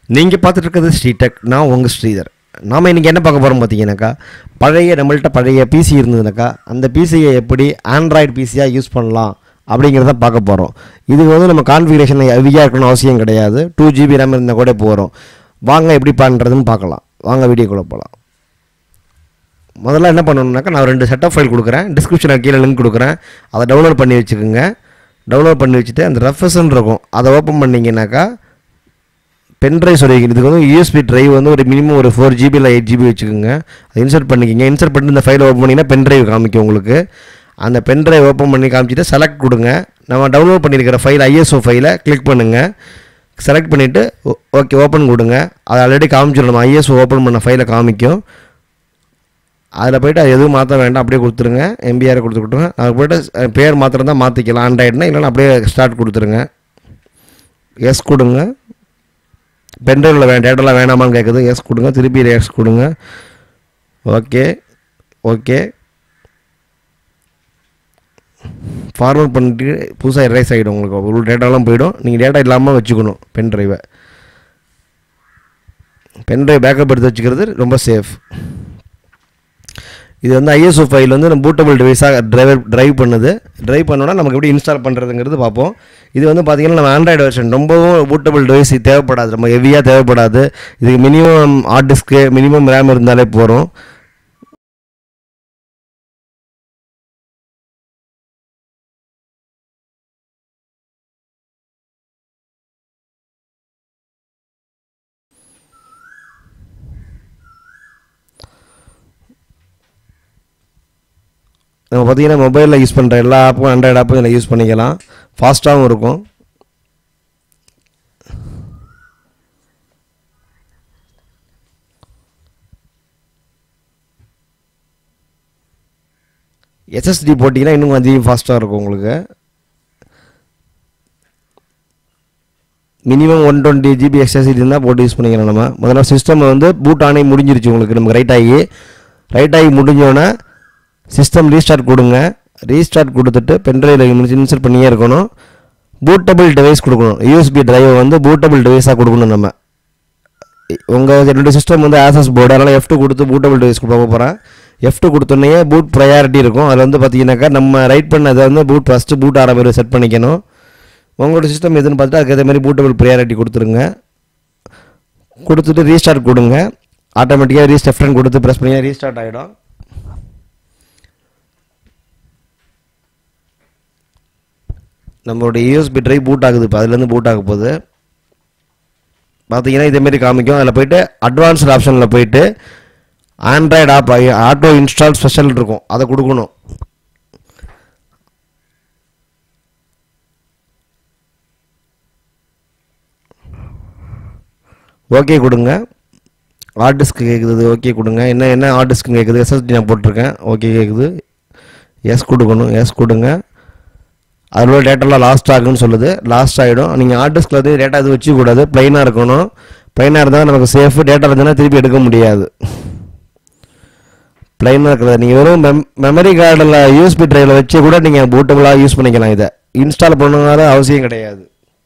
நீங்கள் பார்த்துட்டு இருக்கிறது ஸ்ரீடெக் நான் உங்கள் ஸ்ரீதர் நாம் இன்றைக்கி என்ன பார்க்க போகிறோம் பார்த்தீங்கன்னாக்கா பழைய நம்மள்ட்ட பழைய பிசி இருந்ததுனாக்கா அந்த பிசியை எப்படி ஆண்ட்ராய்டு பிசியாக யூஸ் பண்ணலாம் அப்படிங்கிறத பார்க்க போகிறோம் இதுக்கு வந்து நம்ம கான்ஃபிகரேஷன் ஹெவியாக இருக்கணும்னு அவசியம் கிடையாது டூ ஜிபி ரேம் இருந்தால் கூட போகிறோம் வாங்க எப்படி பண்ணுறதுன்னு பார்க்கலாம் வாங்க வீடியோக்குள்ளே போகலாம் முதல்ல என்ன பண்ணணும்னாக்கா நான் ரெண்டு செட் ஆஃப் ஃபைல் கொடுக்குறேன் டிஸ்கிரிப்ஷனில் கீழே லிங்க் கொடுக்குறேன் அதை டவுன்லோட் பண்ணி வச்சுக்கோங்க டவுன்லோட் பண்ணி வச்சுட்டு அந்த ரெஃபர்ஸ்ன்னு இருக்கும் அதை ஓப்பன் பண்ணிங்கனாக்கா பென் ட்ரைவ் சொல்லிக்கிறேன் இதுக்கு வந்து யூஎஸ்பி ட்ரைவ் வந்து ஒரு மினிமம் ஒரு ஃபோர் ஜிபி இல்லை எயிட் ஜிபி வச்சுக்கோங்க அதை இன்சர்ட் பண்ணிக்கிங்க இன்சர்ட் பண்ணிட்டு இந்த ஃபைலை ஓப்பன் பண்ணிங்கன்னா பென் ட்ரைவ் காமிக்கும் உங்களுக்கு அந்த பென் ட்ரைவ் ஓப்பன் பண்ணி காமிச்சிட்டு செலக்ட் கொடுங்க நம்ம டவுன்லோட் பண்ணியிருக்கிற ஃபைல் ஐஎஸ்ஓ ஃபைலை கிளிக் பண்ணுங்கள் செலக்ட் பண்ணிவிட்டு ஓகே ஓப்பன் கொடுங்க அது ஆல்ரெடி காமிச்சிடும் நம்ம ஐஎஸ்ஓ ஓப்பன் பண்ண ஃபைலை காமிக்கும் அதில் போய்ட்டு அது எதுவும் மாற்ற வேண்டாம் அப்படியே கொடுத்துருங்க எம்பிஆரை கொடுத்துக்கிட்டோங்க அது போய்ட்டு அஹ், பேர் மாத்திரம் தான் மாற்றிக்கலாம் ஆண்ட்ராய்டுனா இல்லைன்னா அப்படியே ஸ்டார்ட் கொடுத்துருங்க எஸ் கொடுங்க பென்ட்ரைவில் வே டேட்டெல்லாம் வேணாமான்னு கேட்குது எஸ் கொடுங்க திருப்பி எஸ் கொடுங்க ஓகே ஓகே ஃபார்வர்ட் பண்ணிட்டு புதுசாக எரேஸ் ஆகிடும் உங்களுக்கு ஒரு டேட்டாலாம் போயிடும் நீங்கள் டேட்டா இல்லாமல் வச்சுக்கணும் பென் ட்ரைவை பென் ட்ரைவ் பேக்கப் எடுத்து வச்சுக்கிறது ரொம்ப சேஃப் இது வந்து ஐஎஸ்ஓ ஃபைல் வந்து நம்ம பூட்டபிள் டிவைஸாக டிரைவர் டிரைவ் பண்ணுது டிரைவ் பண்ணோன்னா நமக்கு எப்படி இன்ஸ்டால் பண்ணுறதுங்கிறது பார்ப்போம் இது வந்து பார்த்திங்கன்னா நம்ம ஆண்ட்ராய்டு வெர்ஷன் ரொம்பவும் பூட்டபிள் டிவைஸ் தேவைப்படாது ரொம்ப ஹெவியாக தேவைப்படாது இதுக்கு minimum hard disk minimum RAM இருந்தாலே போகிறோம் நம்ம பார்த்தீங்கன்னா மொபைலில் யூஸ் பண்ணுற எல்லா ஆப்பும் ஆண்ட்ராய்டு ஆப்பும் இதில் யூஸ் பண்ணிக்கலாம் ஃபாஸ்ட்டாகவும் இருக்கும் எஸ்எஸ்டி போட்டிங்கன்னா இன்னும் அதிகம் ஃபாஸ்ட்டாக இருக்கும் உங்களுக்கு மினிமம் ஒன் டுவெண்ட்டி ஜிபி எக்ஸ்எஸ்டி இருந்தால் போட்டு யூஸ் பண்ணிக்கலாம் நம்ம முதல்ல சிஸ்டம் வந்து பூட் ஆனே முடிஞ்சிருச்சு உங்களுக்கு நமக்கு ரைட் ஆகி ரைட் ஆகி முடிஞ்சோடனே சிஸ்டம் ரீஸ்டார்ட் கொடுங்க ரீஸ்டார்ட் கொடுத்துட்டு பென்ட்ரைவில் இன்சர்ட் பண்ணியே இருக்கணும் பூட்டபிள் டிவைஸ் கொடுக்கணும் யூஎஸ்பி டிரைவை வந்து பூட்டபிள் டிவைஸாக கொடுக்கணும் நம்ம உங்கள் ரெண்டு சிஸ்டம் வந்து ஆசஸ் போர்டு அதனால் எஃப் கொடுத்து பூட்டபிள் டிவைஸ் போக போகிறேன் எஃப் கொடுத்தோன்னே பூட் ப்ரையாரிட்டி இருக்கும் அதில் வந்து பார்த்தீங்கன்னாக்கா நம்ம ரைட் பண்ணதை வந்து பூட் ஃபஸ்ட்டு பூட் ஆகிற மாதிரி செட் பண்ணிக்கணும் உங்களோட சிஸ்டம் எதுன்னு பார்த்துட்டு அதுக்கேற்ற மாதிரி பூட்டபிள் ப்ரையாரிட்டி கொடுத்துருங்க கொடுத்துட்டு ரீஸ்டார்ட் கொடுங்க ஆட்டோமேட்டிக்காக ரீஸ்டெஃப்டன் கொடுத்து ப்ரெஸ் பண்ணி ரீஸ்டார்ட் ஆகிடும் நம்மளோட யூஎஸ்பி ட்ரைவ் பூட் ஆகுது இப்போ அதுலேருந்து பூட் ஆக போகுது பார்த்தீங்கன்னா இதேமாரி காமிக்கும் அதில் போயிட்டு அட்வான்ஸ்டு ஆப்ஷனில் போயிட்டு Android app auto install special இருக்கும் அதை கொடுக்கணும் ஓகே கொடுங்க ஹார்ட் டிஸ்க் கேட்குது ஓகே கொடுங்க என்ன என்ன ஹார்ட் டிஸ்க் கேட்குது எஸ்எஸ்டி நான் போட்டிருக்கேன் ஓகே கேட்குது எஸ் கொடுக்கணும் எஸ் கொடுங்க அதில் உள்ள டேட்டாலாம் லாஸ்ட் ஆகுன்னு சொல்லுது லாஸ்ட் ஆகிடும் நீங்கள் ஹார்ட் டிஸ்கில் வந்து டேட்டா எதுவும் வச்சுக்கூடாது ப்ளைனாக இருக்கணும் ப்ளைனாக இருந்தால் நமக்கு சேஃபு டேட்டா இருந்ததுன்னா திருப்பி எடுக்க முடியாது ப்ளைனாக இருக்கிறது நீங்கள் வெறும் மெம் மெமரி கார்டில் யூஎஸ்பி ட்ரைவில் வச்சு கூட நீங்கள் பூட்டபுளாக யூஸ் பண்ணிக்கலாம் இதை இன்ஸ்டால் பண்ணணுங்கால அவசியம் கிடையாது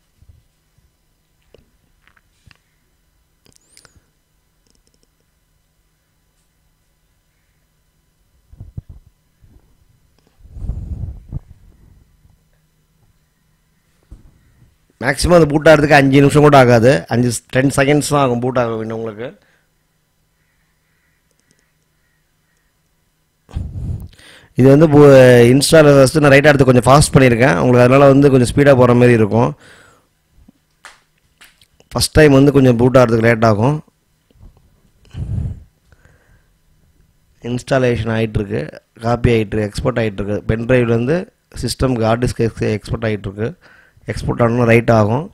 மேக்ஸிமம் அது பூட் ஆகிறதுக்கு அஞ்சு நிமிஷம் கூட ஆகாது அஞ்சு டென் செகண்ட்ஸ் தான் ஆகும் பூட் ஆக வேண்டும் உங்களுக்கு இது வந்து இன்ஸ்டாவில் ஃபஸ்ட்டு நான் ரைட்டாக எடுத்து கொஞ்சம் ஃபாஸ்ட் பண்ணியிருக்கேன் உங்களுக்கு அதனால் வந்து கொஞ்சம் ஸ்பீடாக போகிற மாதிரி இருக்கும் ஃபஸ்ட் டைம் வந்து கொஞ்சம் பூட் ஆகிறதுக்கு லேட் ஆகும் இன்ஸ்டாலேஷன் ஆகிட்டுருக்கு காப்பி ஆகிட்டுருக்கு எக்ஸ்போர்ட் ஆகிட்டுருக்கு பென்ட்ரைவ்லேருந்து சிஸ்டம்க்கு ஹார்ட் டிஸ்க் எக்ஸ்போர்ட் ஆகிட்டுருக்கு எக்ஸ்போர்ட் ஆகணும் ரைட் ஆகும்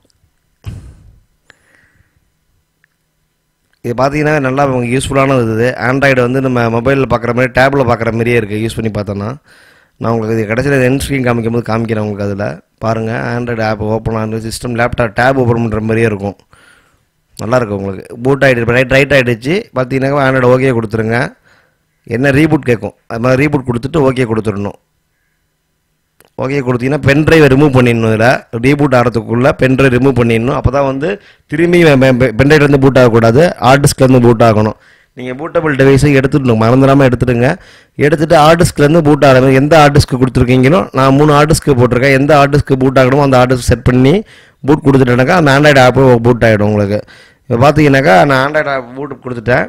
இது பார்த்தீங்கன்னா நல்லா உங்களுக்கு யூஸ்ஃபுல்லானது இது ஆண்ட்ராய்டு வந்து நம்ம மொபைலில் பார்க்குற மாதிரி டேப்பில் பார்க்குற மாதிரியே இருக்குது யூஸ் பண்ணி பார்த்தோன்னா நான் உங்களுக்கு இது கடைசியில் என் ஸ்க்ரீன் காமிக்கும் போது காமிக்கிறேன் உங்களுக்கு அதில் பாருங்கள் ஆண்ட்ராய்டு ஆப் ஓப்பன் ஆகுது சிஸ்டம் லேப்டாப் டேப் ஓப்பன் பண்ணுற மாதிரியே இருக்கும் நல்லாயிருக்கும் உங்களுக்கு பூட் ஆகிட்டு ரைட் ரைட் ஆகிடுச்சு பார்த்தீங்கன்னாக்கா ஆண்ட்ராய்டு ஓகே கொடுத்துருங்க என்ன ரீபூட் கேட்கும் அது மாதிரி ரீபூட் கொடுத்துட்டு ஓகே கொடுத்துடணும் ஓகே கொடுத்தீங்கன்னா பென் ட்ரைவை ரிமூவ் பண்ணிடணும் இதில் ரீபூட் ஆகிறதுக்குள்ளே பென் ட்ரைவ் ரிமூவ் பண்ணிடணும் அப்போ தான் வந்து திரும்பி பென் ட்ரைவ்லேருந்து பூட் ஆகக்கூடாது ஹார்ட் டிஸ்க்லேருந்து பூட் ஆகணும் நீங்கள் பூட்டபிள் டிவைஸை எடுத்துடணும் மறந்துடாமல் எடுத்துடுங்க எடுத்துட்டு ஹார்ட் டிஸ்க்லேருந்து பூட் ஆகணும் எந்த ஹார்ட் டிஸ்க் கொடுத்துருக்கீங்களோ நான் மூணு ஹார்ட் டிஸ்க் போட்டிருக்கேன் எந்த ஹார்ட் டிஸ்க் பூட் ஆகணுமோ அந்த ஹார்ட் டிஸ்க் செட் பண்ணி பூட் கொடுத்துட்டேனாக்கா அந்த ஆண்ட்ராய்டு ஆப்பு பூட் ஆகிடும் உங்களுக்கு இப்போ பார்த்தீங்கன்னாக்கா நான் ஆண்ட்ராய்டு ஆப் பூட் கொடுத்துட்டேன்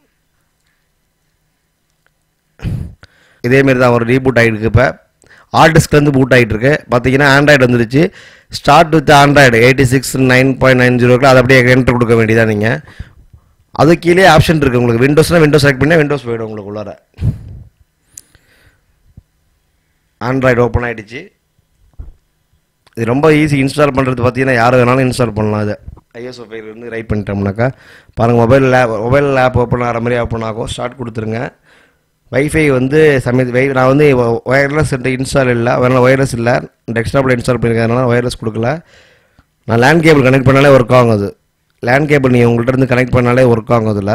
இதேமாரி தான் ஒரு ரீபூட் ஆகிருக்கு இப்போ ஹார்ட் டிஸ்க்லேருந்து பூட் ஆகிட்டு இருக்கு பார்த்தீங்கன்னா ஆண்ட்ராய்டு வந்துருச்சு start with Android eighty six nine point nine ஜீரோக்கு அதை அப்படியே என்ட்ரு கொடுக்க வேண்டியதான் நீங்கள் அது கீழே ஆப்ஷன் இருக்குது உங்களுக்கு விண்டோஸ்னால் விண்டோஸ் செலக்ட் பண்ணால் விண்டோஸ் போயிடும் உங்களுக்கு உள்ளார ஆண்ட்ராய்டு ஓப்பன் ஆகிடுச்சு இது ரொம்ப ஈஸி இன்ஸ்டால் பண்ணுறது பார்த்தீங்கன்னா யார் வேணாலும் இன்ஸ்டால் பண்ணலாம் இது ஐஎஸ்ஓ ஃபைல் இருந்து ரைட் பண்ணிட்டோம்னாக்கா பாருங்கள் mobile app mobile app open ஆகிற மாதிரி ஓப்பன் ஆகும் ஸ்டார்ட் கொடுத்துருங்க வைஃபை வந்து சமய வை நான் வந்து ஒயர்லெஸ் இன்ஸ்டால் இல்லை அதனால் ஒயர்லெஸ் இல்லை டெஸ்க்டாப்பில் இன்ஸ்டால் பண்ணியிருக்கறதுனால ஒயர்லெஸ் கொடுக்கல நான் லேண்ட் கேபிள் கனெக்ட் பண்ணாலே ஒர்க் ஆகும் அது லேண்ட் கேபிள் நீங்கள் உங்கள்கிட்ட இருந்து கனெக்ட் பண்ணாலே ஒர்க் ஆகும் அதில்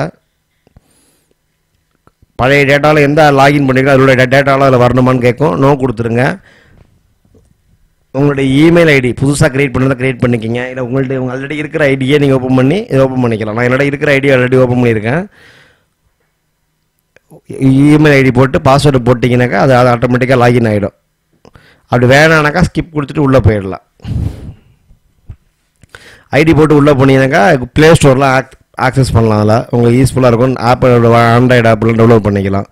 பழைய டேட்டாவில் எந்த லாகின் பண்ணிருக்கோ அதோட டேட்டாவில் அதில் வரணுமான்னு கேட்கும் நோ கொடுத்துருங்க உங்களுடைய இமெயில் ஐடி புதுசாக கிரியேட் பண்ணதை கிரியேட் பண்ணிக்கிங்க இல்லை உங்கள்ட்ட உங்கள் ஆல்ரெடி இருக்கிற ஐடியை நீங்கள் ஓப்பன் பண்ணி இதை ஓப்பன் பண்ணிக்கலாம் நான் என்னோட இருக்கிற ஐடி ஆல்ரெடி ஓப்பன் பண்ணியிருக்கேன் இமெயில் ஐடி போட்டு பாஸ்வேர்டு போட்டிங்கனாக்கா அது அது ஆட்டோமேட்டிக்காக லாகின் ஆகிடும் அப்படி வேணானாக்கா ஸ்கிப் கொடுத்துட்டு உள்ளே போயிடலாம் ஐடி போட்டு உள்ளே போனீங்கன்னாக்கா ப்ளே ஸ்டோரில் ஆக் ஆக்சஸ் பண்ணலாம் அதில் உங்களுக்கு யூஸ்ஃபுல்லாக இருக்கும் ஆப்பிள் ஆண்ட்ராய்டு ஆப்பில் டவுன்லோட் பண்ணிக்கலாம்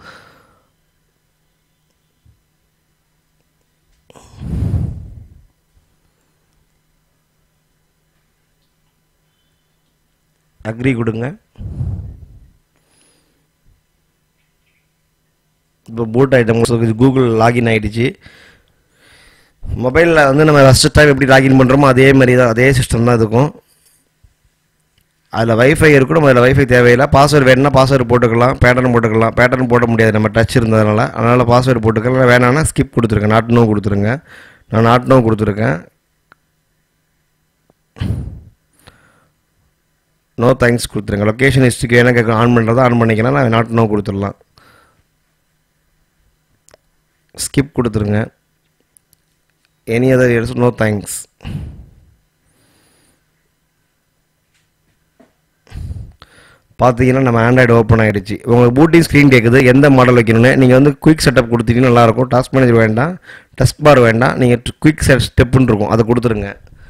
அக்ரி கொடுங்க இப்போ பூட் ஐட்டம் கூகுள் லாகின் ஆகிடுச்சு மொபைலில் வந்து நம்ம ஃபஸ்ட்டு டைம் எப்படி லாகின் பண்ணுறோமோ அதே மாதிரி தான் அதே சிஸ்டம் தான் இருக்கும் அதில் வைஃபை இருக்கும் நம்ம அதில் வைஃபை தேவையில்லை பாஸ்வேர்டு வேணும்னா பாஸ்வேர்டு போட்டுக்கலாம் பேட்டர்ன் போட்டுக்கலாம் பேட்டர்ன் போட முடியாது நம்ம டச் இருந்ததுனால அதனால் பாஸ்வேர்டு போட்டுக்கலாம் வேணாம்னா ஸ்கிப் கொடுத்துருங்க நாட் நோ கொடுத்துருங்க நான் நாட் நோ கொடுத்துருக்கேன் நோ தேங்க்ஸ் கொடுத்துருங்க லொக்கேஷன் ஹிஸ்ட்ரிக்கு என்ன கேட்க ஆன் பண்ணுறதா ஆன் பண்ணிக்கலாம் நான் நாட் நோ கொடுத்துடலாம் ஸ்கிப் கொடுத்துருங்க any other years no thanks பார்த்தீங்கன்னா நம்ம ஆண்ட்ராய்டு ஓப்பன் ஆகிடுச்சு உங்களுக்கு பூட்டிங் ஸ்க்ரீன் கேட்குது எந்த மாடல் வைக்கணும்னு நீங்கள் வந்து குயிக் செட்டப் கொடுத்தீங்கன்னா நல்லாயிருக்கும் டாஸ்க் மேனேஜர் வேண்டாம் டஸ்க் பார் வேண்டாம் நீங்கள் குயிக் செட் ஸ்டெப்புன்னு இருக்கும் அதை கொடுத்துருங்க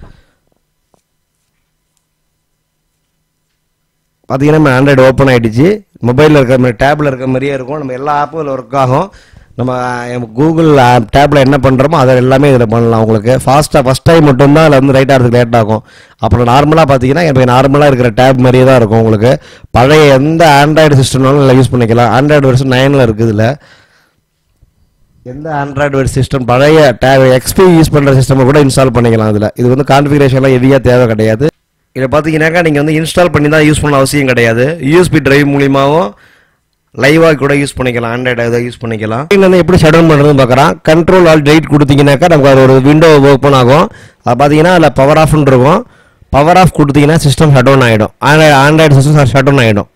பார்த்தீங்கன்னா நம்ம ஆண்ட்ராய்டு ஓப்பன் ஆகிடுச்சு மொபைலில் இருக்கிற மாதிரி டேப்பில் இருக்கிற மாதிரியே இருக்கும் நம்ம எல்லா ஆப்பும் இதில் ஒர்க் ஆகும் நம்ம கூகுள் டேப்பில் என்ன பண்ணுறோமோ அதை எல்லாமே இதில் பண்ணலாம் உங்களுக்கு ஃபாஸ்ட்டாக ஃபஸ்ட் டைம் மட்டும்தான் அதில் வந்து ரைட் ஆகிறதுக்கு லேட் ஆகும் அப்புறம் நார்மலாக பார்த்தீங்கன்னா இப்போ நார்மலாக இருக்கிற டேப் மாதிரியே தான் இருக்கும் உங்களுக்கு பழைய எந்த ஆண்ட்ராய்டு சிஸ்டம்னாலும் நல்லா யூஸ் பண்ணிக்கலாம் ஆண்ட்ராய்டு வெர்ஷன் நைனில் இருக்குது இதில் எந்த ஆண்ட்ராய்டு வெர்ஷன் சிஸ்டம் பழைய டேப் எக்ஸ்பி யூஸ் பண்ணுற சிஸ்டமை கூட இன்ஸ்டால் பண்ணிக்கலாம் இதில் இது வந்து கான்ஃபிகரேஷன்லாம் ஹெவியாக தேவை கிடையாது இதை பார்த்தீங்கன்னாக்கா நீங்கள் வந்து இன்ஸ்டால் பண்ணி தான் யூஸ் பண்ண அவசியம் கிடையாது யூஎஸ்பி டிரைவ் மூலியமாகவும் லைவாக கூட யூஸ் பண்ணிக்கலாம் ஆண்ட்ராய்டு இதை யூஸ் பண்ணிக்கலாம் இதில் வந்து எப்படி ஷட் டவுன் பண்ணுறதுன்னு பார்க்குறான் கண்ட்ரோல் ஆல் டைட் கொடுத்தீங்கன்னாக்கா நமக்கு அது ஒரு விண்டோ ஓப்பன் ஆகும் அது பார்த்தீங்கன்னா அதில் பவர் ஆஃப்னு இருக்கும் பவர் ஆஃப் கொடுத்தீங்கன்னா சிஸ்டம் ஷட் டவுன் ஆகிடும் Android Android system shut down ஆகிடும்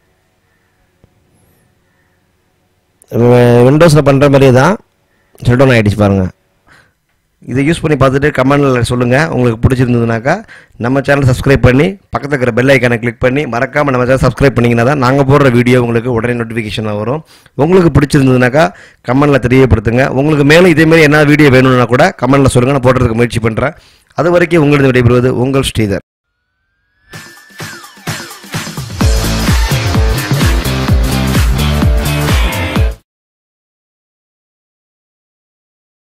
விண்டோஸில் பண்ணுற மாதிரியே தான் ஷட் டவுன் ஆகிடுச்சு பாருங்கள் இதை யூஸ் பண்ணி பார்த்துட்டு கமெண்டில் சொல்லுங்கள் உங்களுக்கு பிடிச்சிருந்ததுனாக்கா நம்ம சேனல் சப்ஸ்கிரைப் பண்ணி பக்கத்தில் இருக்கிற பெல் ஐக்கானை கிளிக் பண்ணி மறக்காமல் நம்ம சேனல் சப்ஸ்கிரைப் பண்ணிங்கன்னா தான் நாங்கள் போடுற வீடியோ உங்களுக்கு உடனே நோட்டிஃபிகேஷனில் வரும் உங்களுக்கு பிடிச்சிருந்ததுனாக்கா கமெண்டில் தெரியப்படுத்துங்க உங்களுக்கு மேலும் இதேமாரி என்ன வீடியோ வேணும்னா கூட கமெண்டில் சொல்லுங்கள் நான் போடுறதுக்கு முயற்சி பண்ணுறேன் அது வரைக்கும் உங்களிடம் விடைபெறுவது உங்கள் ஸ்ரீதர்